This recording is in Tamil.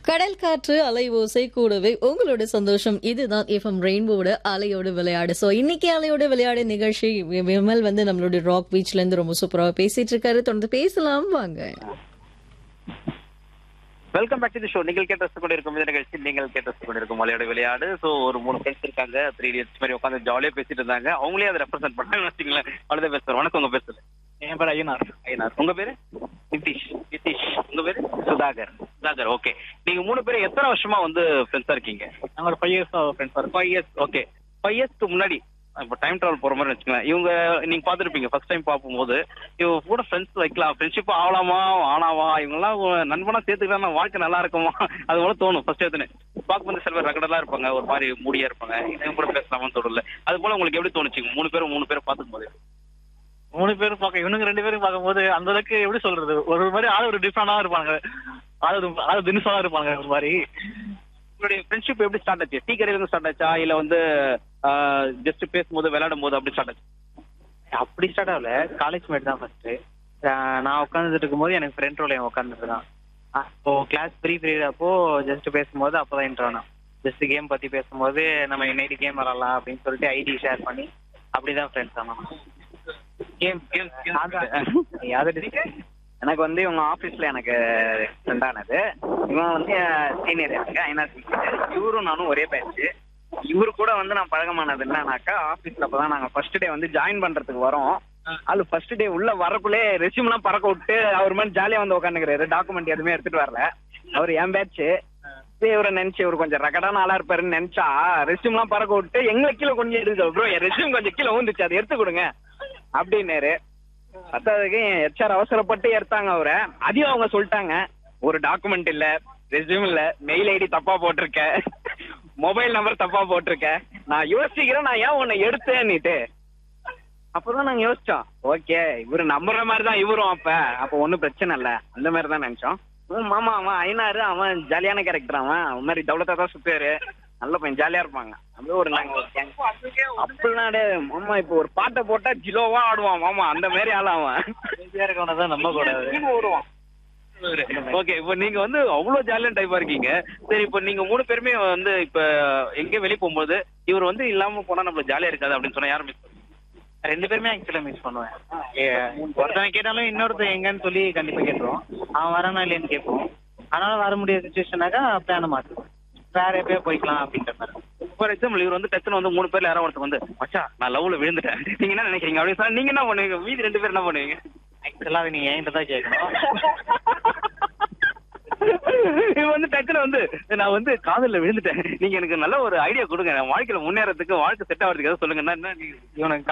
கடல் காற்று அலை ஓசை கூடவே உங்களோட சந்தோஷம் இதுதான் எஃப்எம் ரெயின்போட அலையோடு விளையாடு சோ இன்னைக்கு அலையோடு விளையாடு நிகழ்ச்சி வி- விமல் வந்து நம்மளோட ராக் பீச்ல இருந்து ரொம்ப சூப்பரா பேசிட்டு இருக்காரு தொடர்ந்து பேசலாம் வாங்க welcome back to the show நீங்கள் கேட்டு ரசித்துக் கொண்டிருக்கும் இந்த நிகழ்ச்சி நீங்கள் கேட்டு ரசித்துக் கொண்டிருக்கும் மலையோட விளையாடு ஸோ ஒரு மூணு ஃப்ரெண்ட்ஸ் இருக்காங்க த்ரீ இயர்ஸ் மாதிரி உட்காந்து ஜாலியாக பேசிட்டு இருந்தாங்க அவங்களே அதை ரெப்ரசென்ட் பண்ணாங்கன்னு வச்சுங்களேன் அவ்வளோதான் பேசுறேன் வணக்கம் உங்க பேர் சொல்லு என் பேர் ஐயனார் ஐயனார் உங்க பேரு நிதிஷ் நிதிஷ் உங்க பேரு சுதாகர் சுதாகர் ஓகே நீங்க மூணு பேரும் எத்தனை வருஷமா வந்து ஃப்ரெண்ட்ஸா இருக்கீங்க நாங்கள் ஒரு ஃபைவ் இயர்ஸ் ஃப்ரெண்ட்ஸ் இருக்கோம் ஃபைவ் இயர்ஸ் ஓகே ஃபைவ் இயர்ஸ்க்கு முன்னாடி இப்போ டைம் ட்ராவல் போற மாதிரி வச்சுக்கலாம் இவங்க நீங்க பார்த்துருப்பீங்க ஃபர்ஸ்ட் டைம் பார்க்கும்போது இவங்க கூட ஃப்ரெண்ட்ஸ் வைக்கலாம் ஃப்ரெண்ட்ஷிப் ஆகலாமா ஆனாவா இவங்கெல்லாம் நண்பனா சேர்த்துக்கலாம் வாழ்க்கை நல்லா இருக்குமா அது போல தோணும் ஃபர்ஸ்ட் எடுத்துன்னு பார்க்கும்போது சில பேர் ரகடலா இருப்பாங்க ஒரு மாதிரி மூடியா இருப்பாங்க இவங்க கூட பேசலாமான்னு தோணல அது போல உங்களுக்கு எப்படி தோணுச்சு மூணு பேரும் மூணு பேரும் பார்த்துக்கும் போது மூணு பேரும் பார்க்க இவனுங்க ரெண்டு பேரும் பார்க்கும்போது அந்த அளவுக்கு எப்படி சொல்றது ஒரு மாதிரி ஆள் ஒரு டிஃப்ரெண்டாக இருப்பாங்க ஆள் ஒரு ஆள் தினுசாக இருப்பாங்க ஒரு மாதிரி உங்களுடைய ஃப்ரெண்ட்ஷிப் எப்படி ஸ்டார்ட் ஆச்சு டீ கடையில இருந்து ஸ்டார்ட் ஆச்சா இல்ல வந்து ஜஸ்ட் பேசும்போது விளையாடும் போது அப்படி ஸ்டார்ட் ஆச்சு அப்படி ஸ்டார்ட் ஆகல காலேஜ் மேட் தான் ஃபர்ஸ்ட் நான் உட்காந்துட்டு இருக்கும்போது எனக்கு ஃப்ரெண்ட் ரோல் என் உட்காந்துருக்கான் அப்போ கிளாஸ் ஃப்ரீ பீரியட் அப்போ ஜஸ்ட் பேசும்போது அப்போதான் இன்ட்ரோ ஆனோம் ஜஸ்ட் கேம் பத்தி பேசும்போது நம்ம நைட்டு கேம் விளாடலாம் அப்படின்னு சொல்லிட்டு ஐடி ஷேர் பண்ணி அப்படிதான் ஃப்ரெண்ட்ஸ் ஆனோம் கேம் கேம் எனக்கு வந்து இவங்க ஆஃபீஸ்ல எனக்கு ஃப்ரெண்ட் ஆனது இவன் வந்து சீனியர் எனக்கு ஐநா இவரும் நானும் ஒரே பேட்ச் இவரு கூட வந்து நான் பழகமானது என்னன்னாக்கா ஆஃபீஸ்ல அப்பதான் நாங்க ஃபர்ஸ்ட் டே வந்து ஜாயின் பண்றதுக்கு வரோம் அது ஃபர்ஸ்ட் டே உள்ள வரக்குள்ளே ரெஸ்யூம் எல்லாம் பறக்க விட்டு அவர் மாதிரி ஜாலியா வந்து உட்காந்துக்கிறாரு டாக்குமெண்ட் எதுவுமே எடுத்துட்டு வரல அவர் என் பேட்ச் இவரை நினைச்சு இவர் கொஞ்சம் ரகடான ஆளா இருப்பாருன்னு நினைச்சா ரெஸ்யூம் எல்லாம் பறக்க விட்டு எங்களை கீழே கொஞ்சம் எடுத்து ப்ரோ என் ரெஸ்யூம் கொஞ்சம் கீழே ஊந்துச்சு அதை எடுத்து கொடுங்க அப்படின்னாரு பத்தாவதுக்கு ஹெச்ஆர் அவசரப்பட்டு எடுத்தாங்க அவரை அதையும் அவங்க சொல்லிட்டாங்க ஒரு டாக்குமெண்ட் இல்ல ரெஸ்யூம் இல்ல மெயில் ஐடி தப்பா போட்டிருக்க மொபைல் நம்பர் தப்பா போட்டிருக்க நான் யோசிக்கிறேன் நான் ஏன் உன்னை எடுத்தேன்னுட்டு அப்பதான் நாங்க யோசிச்சோம் ஓகே இவரு நம்புற மாதிரி தான் இவரும் அப்ப அப்ப ஒண்ணும் பிரச்சனை இல்ல அந்த மாதிரி தான் நினைச்சோம் உம் மாமா அவன் ஐநாறு அவன் ஜாலியான கேரக்டர் அவன் அவன் மாதிரி தௌலத்தா தான் சுத்துவாரு நல்ல பையன் ஜாலியா இருப்பாங்க அப்படியே ஒரு நாங்க ஒரு gang. அப்படிலாம் கிடையாது மாமா இப்போ ஒரு பாட்டை போட்டா ஜிலோவா ஆடுவான் மாமா அந்த மாதிரி ஆள் அவன் ஈஸியாக இருக்கவன தான் நம்ப கூடாது வருவான் ஓகே இப்போ நீங்க வந்து அவ்வளவு ஜாலியான டைப்பா இருக்கீங்க சரி இப்போ நீங்க மூணு பேருமே வந்து இப்ப எங்க வெளிய போகும்போது இவர் வந்து இல்லாம போனா நம்மள ஜாலியா இருக்காது அப்படின்னு சொன்னா யாரும் மிஸ் ரெண்டு பேருமே ஆக்சுவலா மிஸ் பண்ணுவேன் ஏ, ஒருத்தவன் கேட்டாலும் இன்னொருத்தன் எங்கன்னு சொல்லி கண்டிப்பா கேட்டுருவோம் அவன் வரானா இல்லையான்னு கேட்போம் அதனால வர முடியாத சுச்சுவேஷனாக்கா பிளான மாத்துவோம் வேற எப்பயோ போய்க்கலாம் அப்படின்ற மாதிரி ஃபார் எக்ஸாம்பிள் இவர் வந்து டக்குனு வந்து மூணு பேர்ல யாரோ ஒருத்தர் வந்து மச்சா நான் லவ்ல விழுந்துட்டேன் நீங்க என்ன நினைக்கிறீங்க அப்படின்னு சொன்னா நீங்க என்ன பண்ணுவீங்க மீதி ரெண்டு பேர் என்ன பண்ணுவீங்க ஆக்சுவலா அது நீங்க என்கிட்ட தான் கேட்கணும் இவன் வந்து டக்குனு வந்து நான் வந்து காதல்ல விழுந்துட்டேன் நீங்க எனக்கு நல்ல ஒரு ஐடியா கொடுங்க என் வாழ்க்கையில முன்னேறதுக்கு வாழ்க்கை செட் ஆகிறதுக்கு ஏதாவது சொல்லுங்க என்ன நீங்க இவனுக்கு